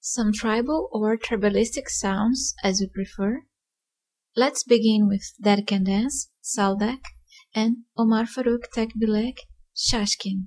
some tribal or tribalistic sounds as you prefer. Let's begin with Dead Can Dance, Saldek, and Omar Farouk Tekbilek, Shashkin.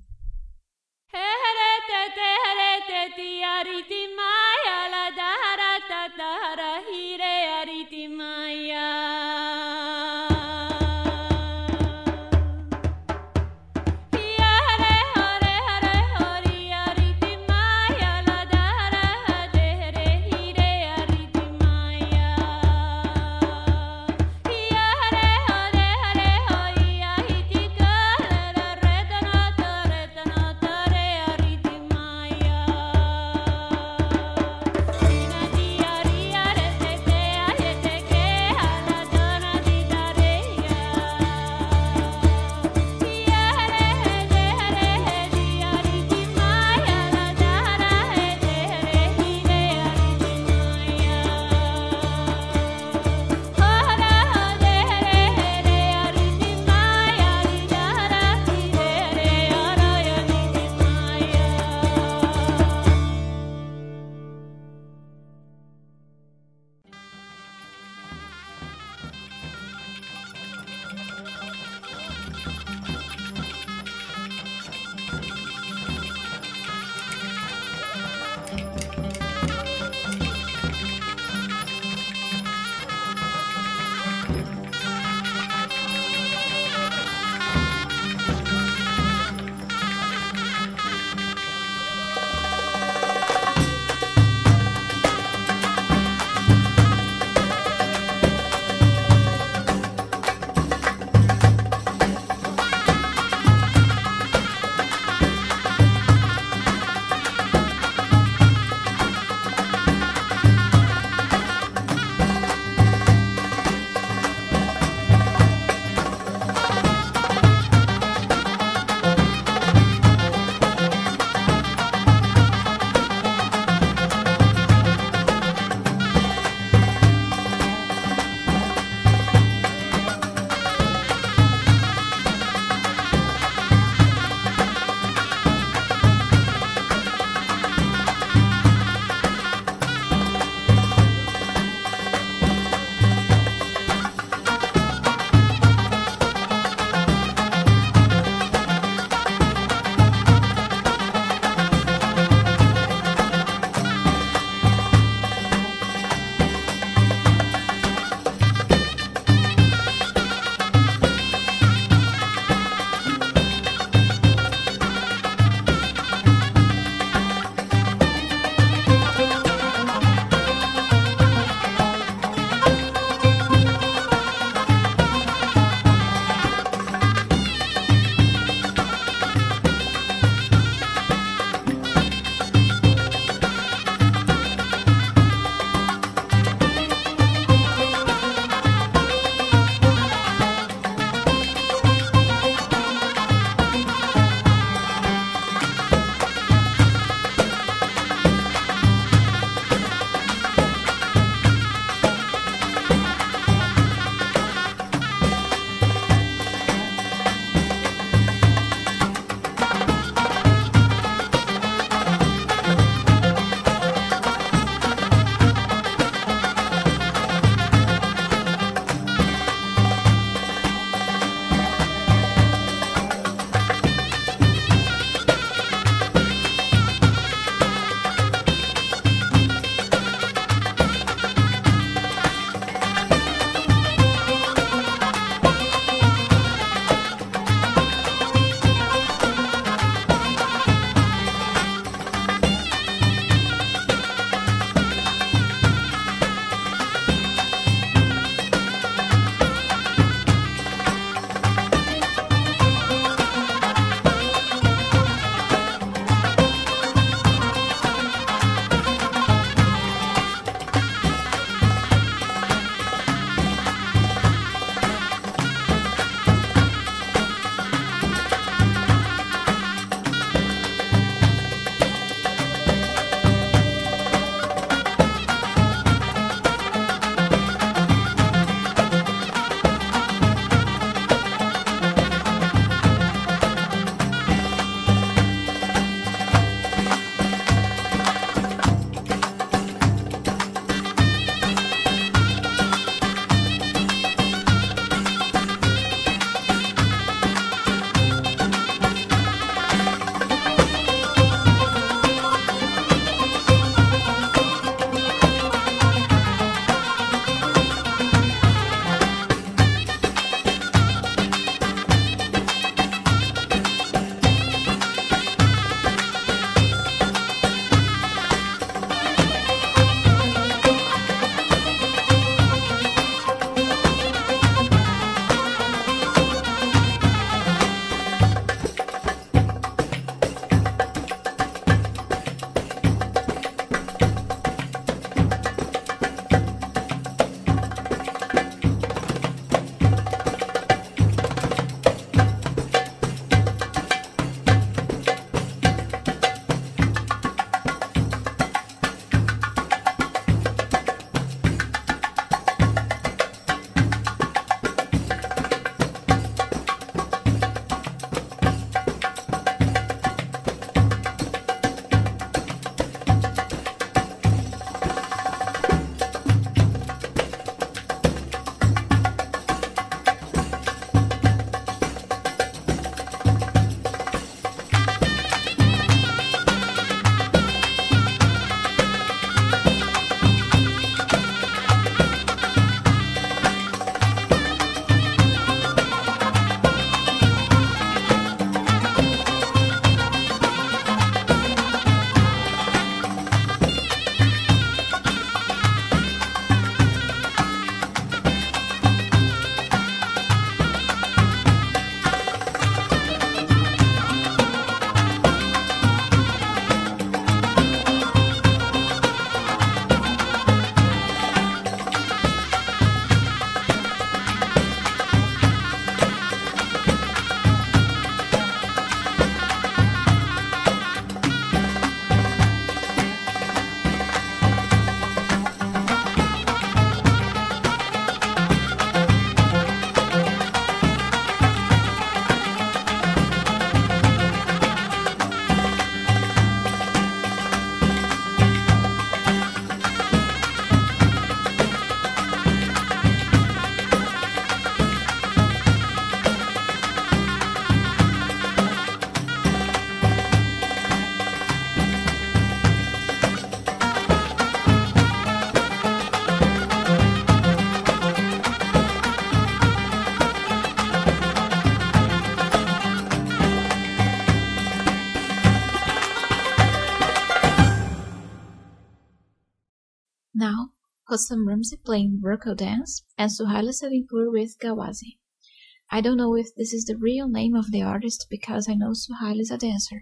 Now, Hossam Ramzi playing Burko dance and Suhaila Salimpour with Gawazi. I don't know if this is the real name of the artist because I know Suhaila is a dancer.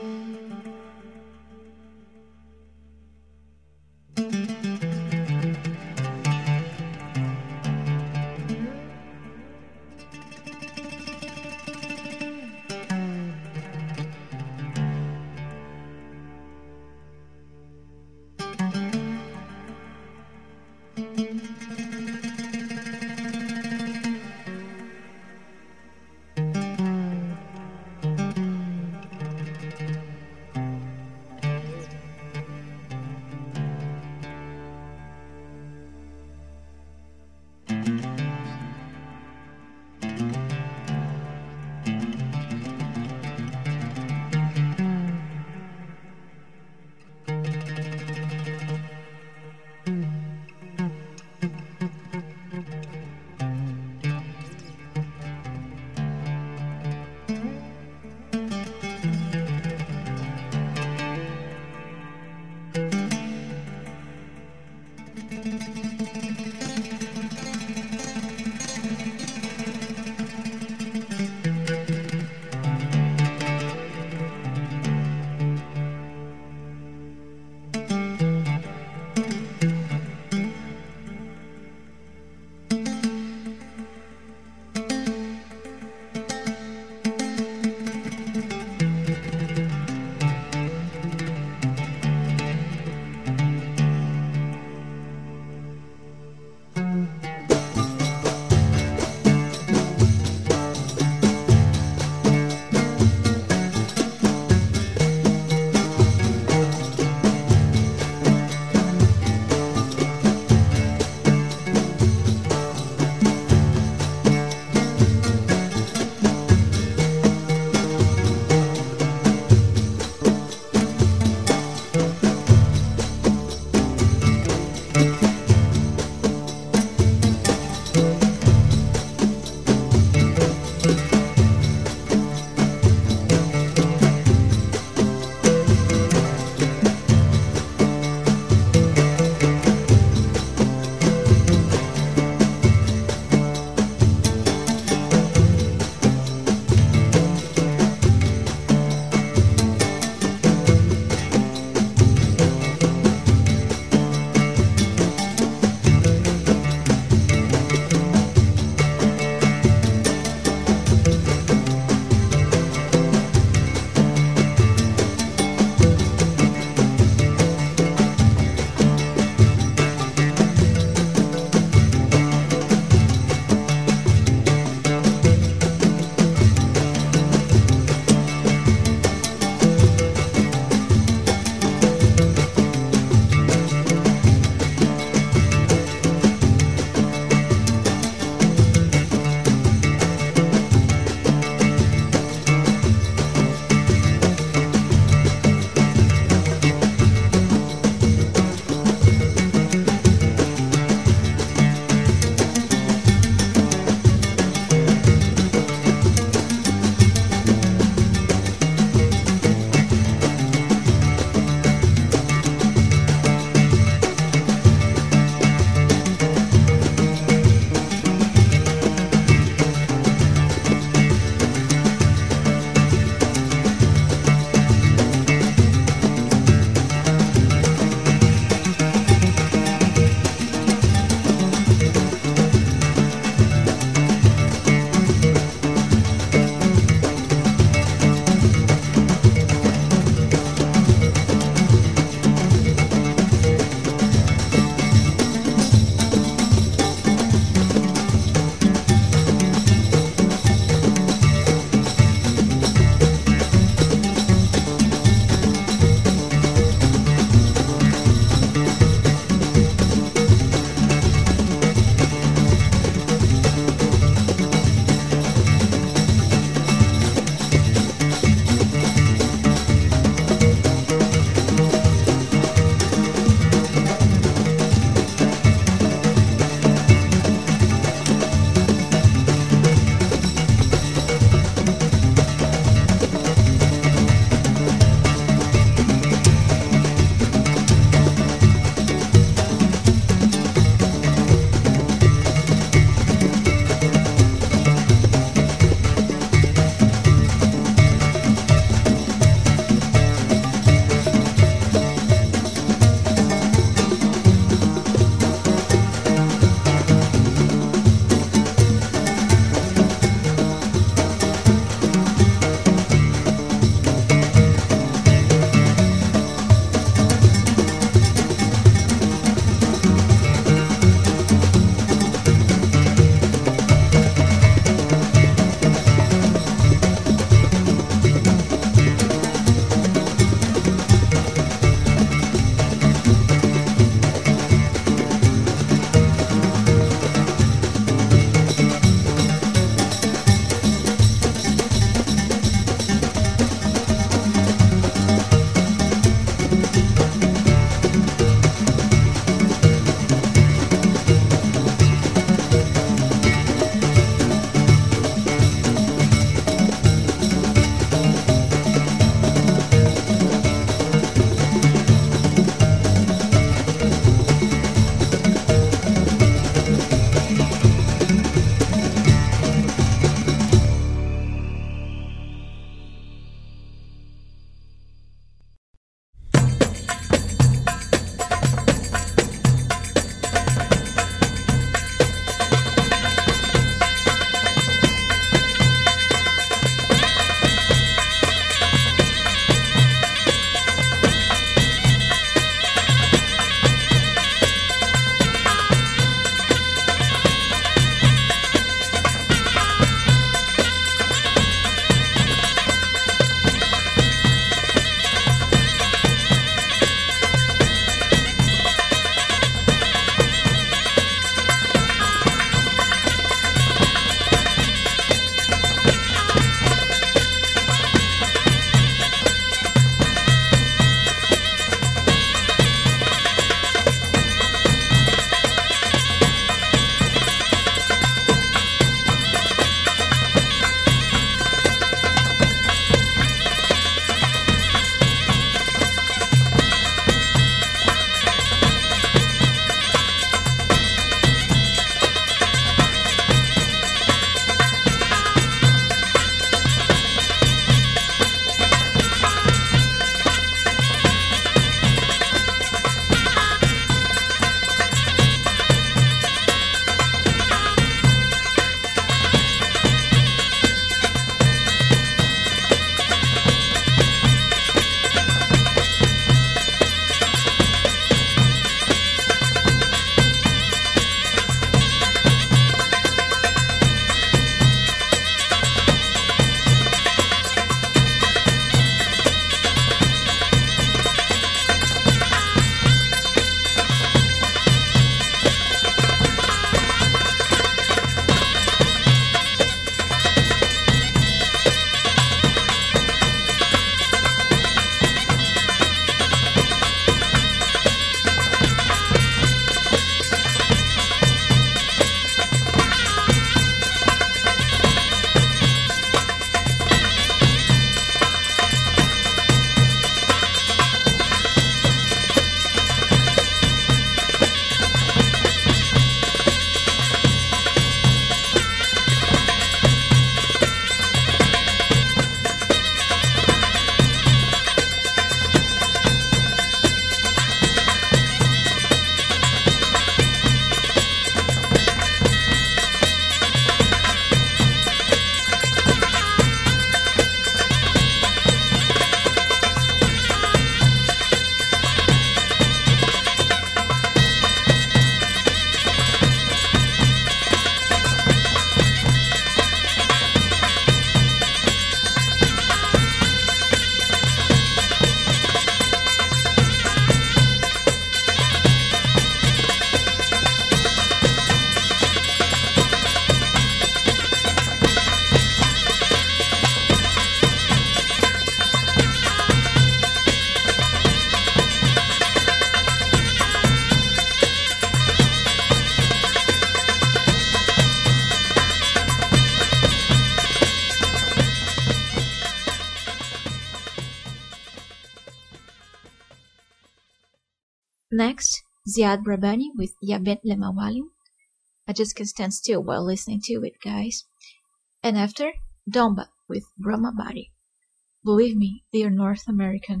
Next, Ziad Brabani with Ya Bint Lemawalim. I just can't stand still while listening to it, guys. And after, Domba with Brahma Bari. Believe me, they are North American.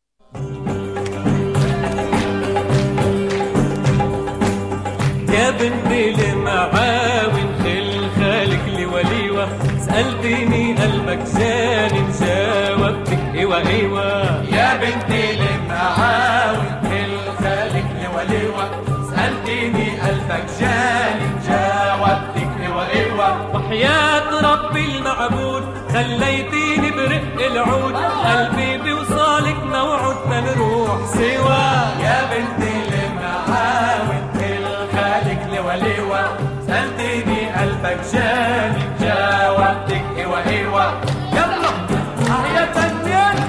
يا بنتي لمعاون خل خالك لوليوة سألتني قلبك زاني جاوبتك ايوه ايوه يا بنتي لمعاون خل خالك لوليوة سألتني قلبك جاني جاوبتك ايوه ايوه وحياة ربي المعبود خليتيني برق العود قلبي بوصالك موعود نروح سوا يا بنتي لمعاون خل خالك لوليوة سألتني قلبك جاني جاوبتك ايوه ايوه يلا اه يا فنان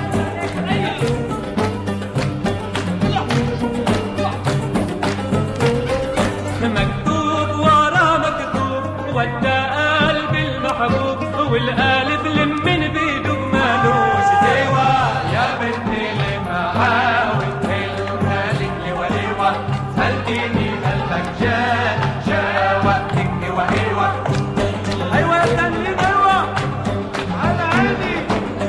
مكتوب ورا مكتوب ودى قلبي المحبوب والقالب لمن بيده مالوش ايوه يا بنتي لمعاون خلك لوليوة سألتني قلبك جاني جاوبتك ايوه ايوه ايوه يا تاني ايوه على عيني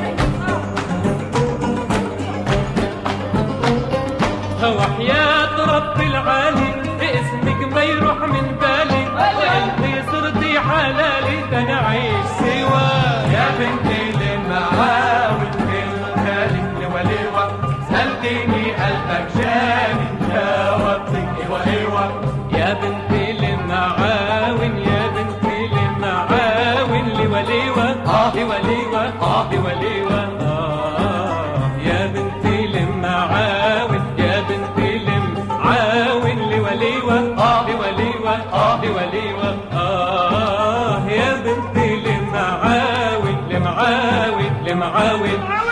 وحياة رب العالي باسمك ما يروح من بالي وقلبي صرتي حلالي ده انا عايش سوا يا بنتي لمعاون خلك لوليوة سألتني قلبك جاني جاوبتك ايوه ايوه يا بنتي للمعاون يا بنتي للمعاون لوليوة آه. لوليوة آه. لوليوة آه. يا بنتي للمعاون يا بنتي للمعاون لوليوة آه. لوليوة آه. لوليوة آه يا بنتي للمعاون لمعاون لمعاون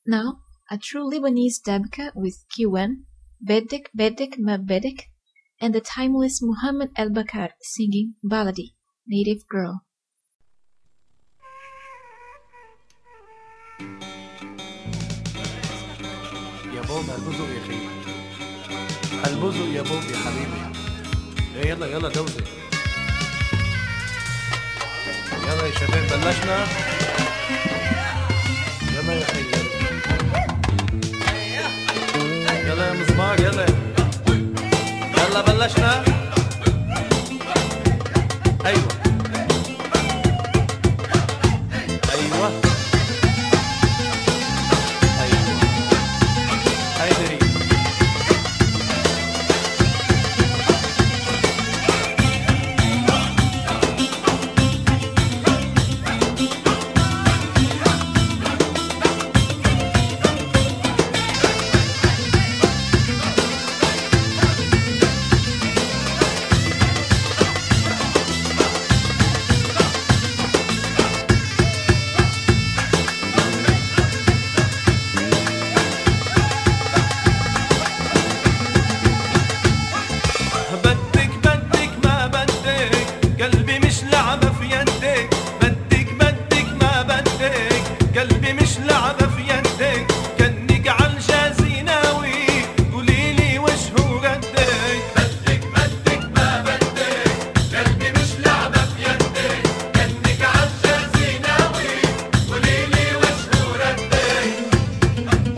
Now, a true Lebanese dabka with Kiwan, Bedek Bedek Ma Bedek, and the timeless Muhammad El Bakar singing Baladi, Native Girl. يا بوب هالبزق يا خي هالبزق يا بوب يا حبيبي إيه يلا يلا دوزة يلا يا شباب بلشنا يلا يا خي يلا يلا يا مزمار يلا يلا بلشنا ايوه ايوه ايوه هيدري بدك بدك ما بدك قلبي مش لعبة في يدك بدك بدك ما بدك قلبي مش لعبة في يدك كنك عالجازي ناوي قولي لي وش هو ردك بدك بدك ما بدك قلبي مش لعبة في يدك كنك عالجازي ناوي قولي لي وش هو ردك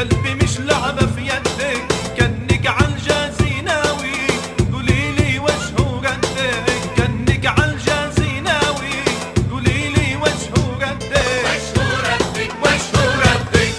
قلبي مش لعبة في يدك كنك عالجازي ناوي قولي لي وجهه قدك كنك عالجازي ناوي قولي لي وجهه قدك وجهه ردك وجهه ردك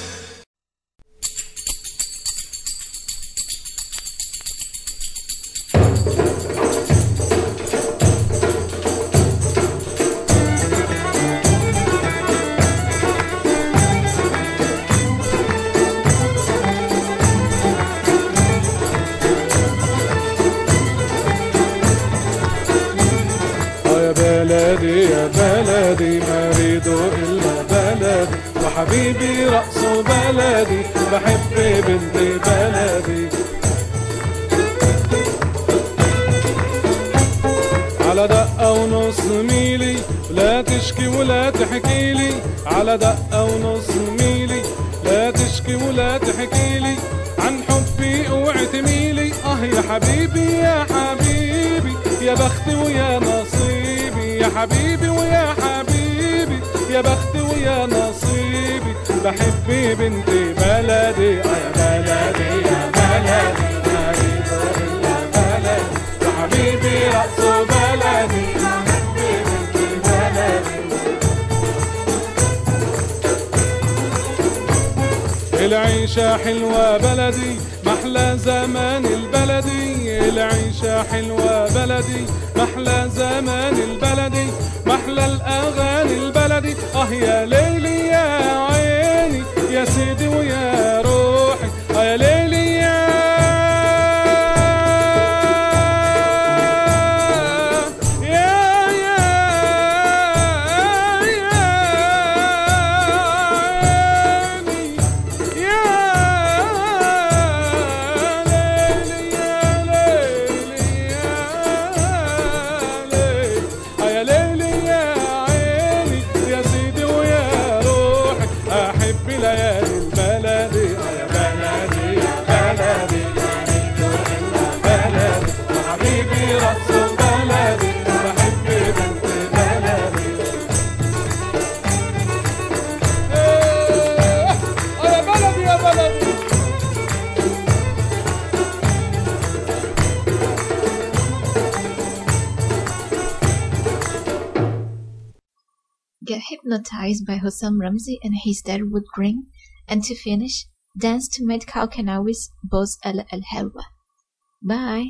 آه يا بلدي يا بلدي ما ريدو إلا بلدي وحبيبي رأسه بلدي بحب بنت بلدي على دقة ونص ميلي لا تشكي ولا تحكي لي على دقة ونص ميلي لا تشكي ولا تحكي لي عن حبي اوعي تميلي اه يا حبيبي يا حبيبي يا بختي ويا نصيبي يا حبيبي ويا حبيبي يا بختي ويا نصيبي بحب بنت بلدي اه يا بلدي يا بلدي ما ريدو إلا بلدي يا حبيبي رأسه بلدي بحب بنت بلدي العيشة حلوة بلدي محلى زمان البلدي العيشة حلوة بلدي محلى زمان البلدي محلى الأغاني البلدي آه يا ليلي يا عيني يا سيدي ويا روحي آه يا ليلي يا يا يا يا يا ليلي يا عيني يا سيدي ويا روحي احب ليالي البلدي يا بلدي يا بلدي بلدي وحبيبي رقص بلدي بحب بنت بلدي إيه، يا بلدي يا بلدي Get hypnotized by Hussam Ramzi and his Darwood Green, and to finish, dance to Med Kalkanawi's Boz Al Al Halwa. Bye!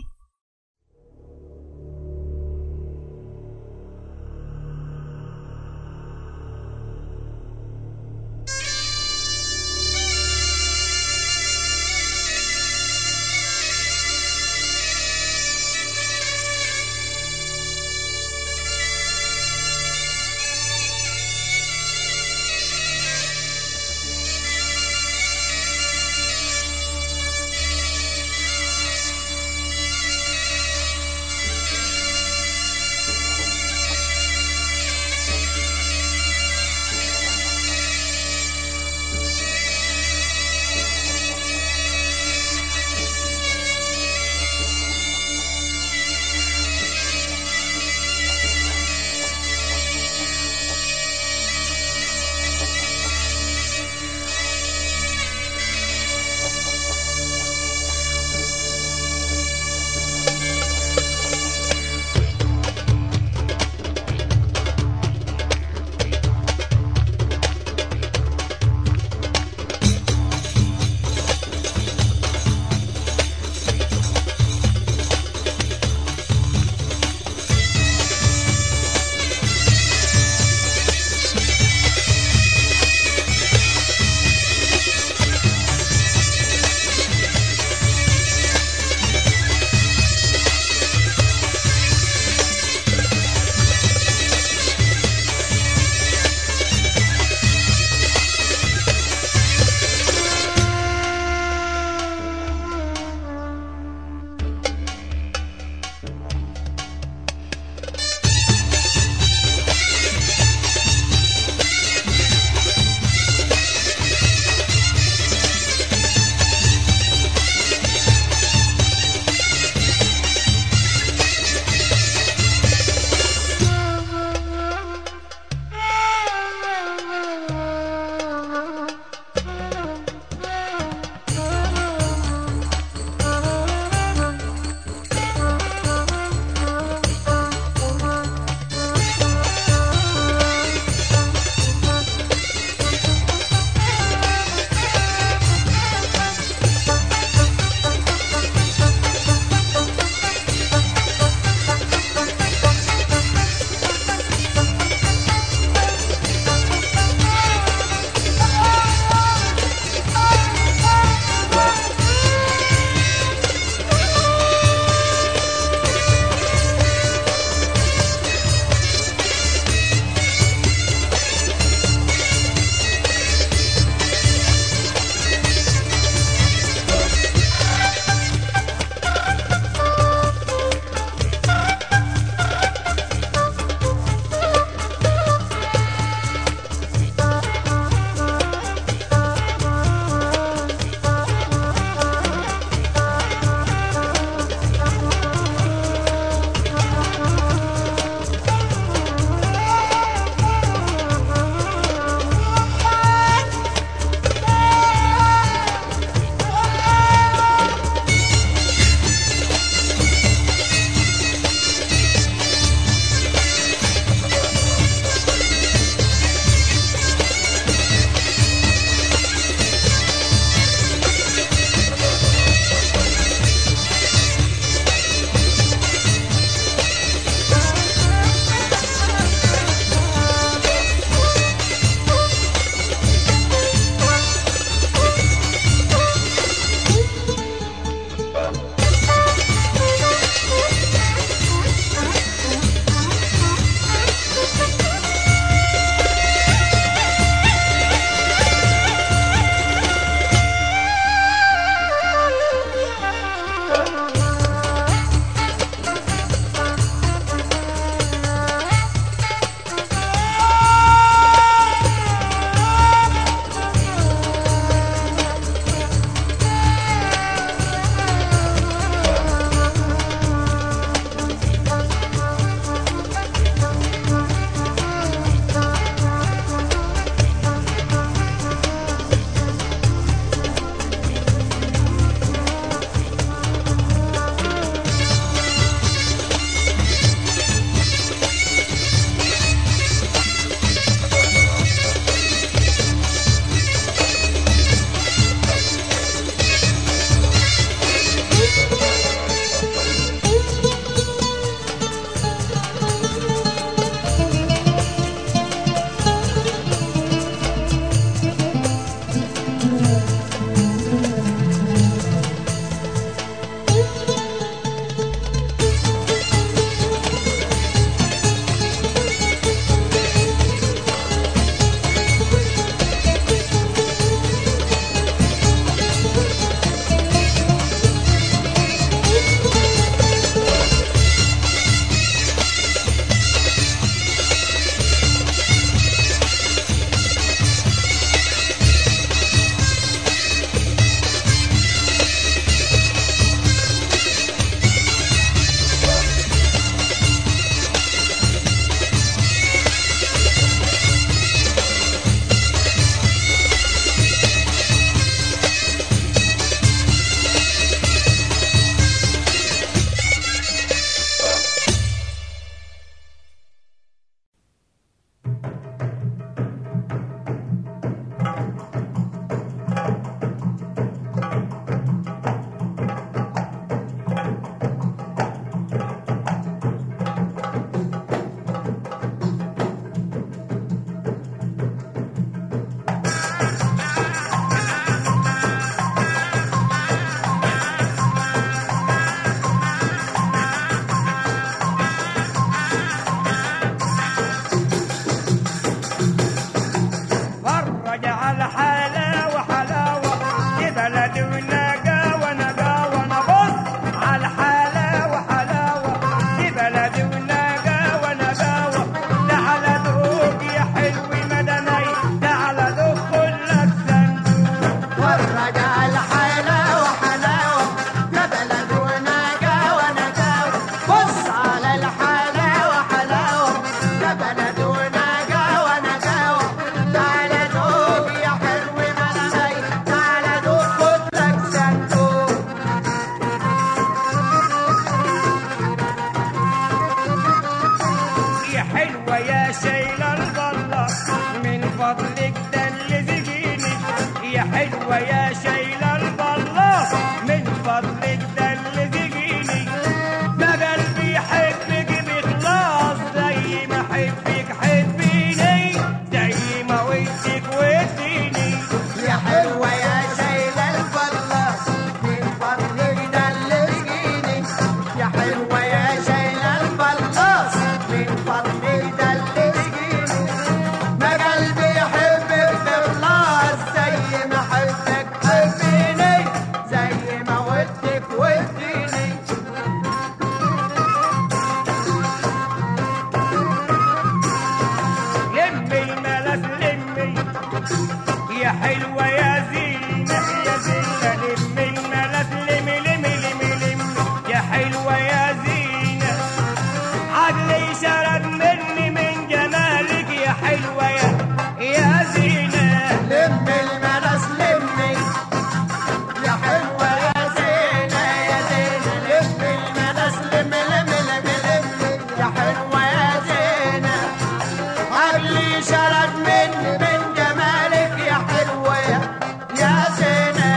زينة لم الملف لم لم لم لم يا حلوة يا زينة عقلي شرد مني من جمالك يا حلوة يا يا زينة لم الملس لمي يا حلوة يا زينة يا زينة لم الملس لم لم لم لم يا حلوة يا زينة عقلي شرد مني من جمالك يا حلوة يا يا زينة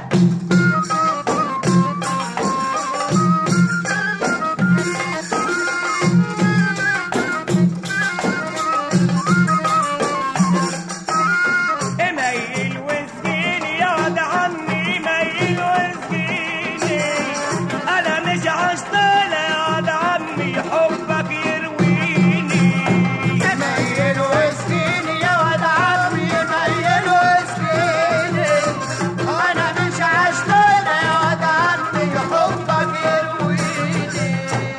ميل وسكيني يا ولد عمي ميل وسكيني انا مش عشتانة يا ولد عمي حبك يرويني ميل وسكيني يا ولد عمي ميل وسكيني انا مش عشتانة يا ولد عمي حبك يرويني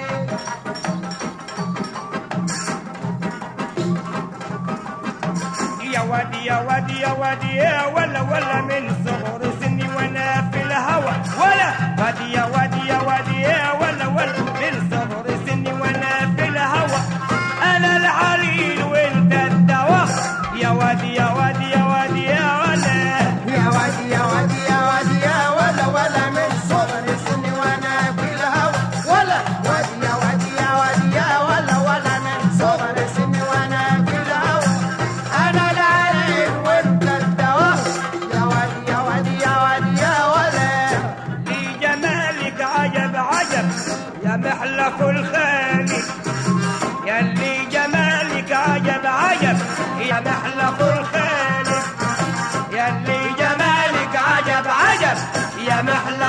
يا ودي يا ودي يا ودي يا ولا ولا من صغر سني وانا في الهوى ولا ودي يا ودي يا ودي يا ولا ولا من صغر سني وانا في الهوى انا العليل وانت الدواء يا ودي يا ودي يا ودي يا ولا يا وادي يا وادي يا وادي يا ولا ولا من صغر سني وانا في الهوى ولا وادي يا وادي يا وادي يا ولا ولا من صغر سني وانا في الهوى انا العليل وانت الدواء يا وادي يا وادي يا وادي يا ولا لجمالك عجب عجب يا محلف الخالي يا اللي جمالك عجب عجب يا محلف الخالي يا اللي جمالك عجب عجب يا محلف